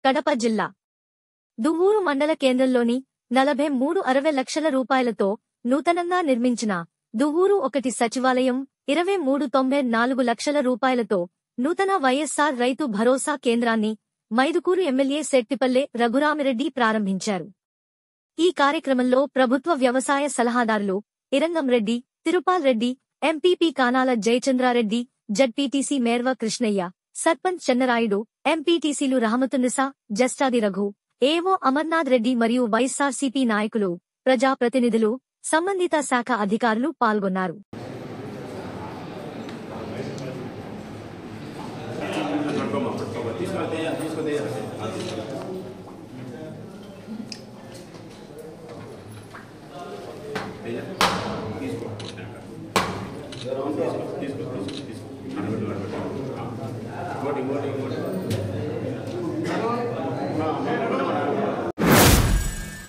కడప జిల్లా దువ్వూరు మండల కేంద్రంలోని నలభై మూడు అరవై లక్షల రూపాయలతో నూతనంగా నిర్మించిన దువ్వూరు ఒకటి సచివాలయం ఇరవై మూడు తొంభై నాలుగు లక్షల రూపాయలతో నూతన వైఎస్సార్ రైతు భరోసా కేంద్రాన్ని మైదుకూరు ఎమ్మెల్యే శెట్టిపల్లె రఘురామిరెడ్డి ప్రారంభించారు ఈ కార్యక్రమంలో ప్రభుత్వ వ్యవసాయ సలహాదారులు ఇరంగం రెడ్డి తిరుపాల్ రెడ్డి ఎంపీపీ కానాల జయచంద్రారెడ్డి జడ్పీటీసీ మేర్వ కృష్ణయ్య సర్పంచ్ చెన్నరాయుడు ఎంపీటీసీలు రహమతున్నిసా జస్టాది రఘు ఏవో అమర్నాథ్ రెడ్డి మరియు వైఎస్సార్సీపీ నాయకులు ప్రజాప్రతినిధులు సంబంధిత శాఖ అధికారులు పాల్గొన్నారు ఇంకోటి ఇంకోటి ఇంకోటి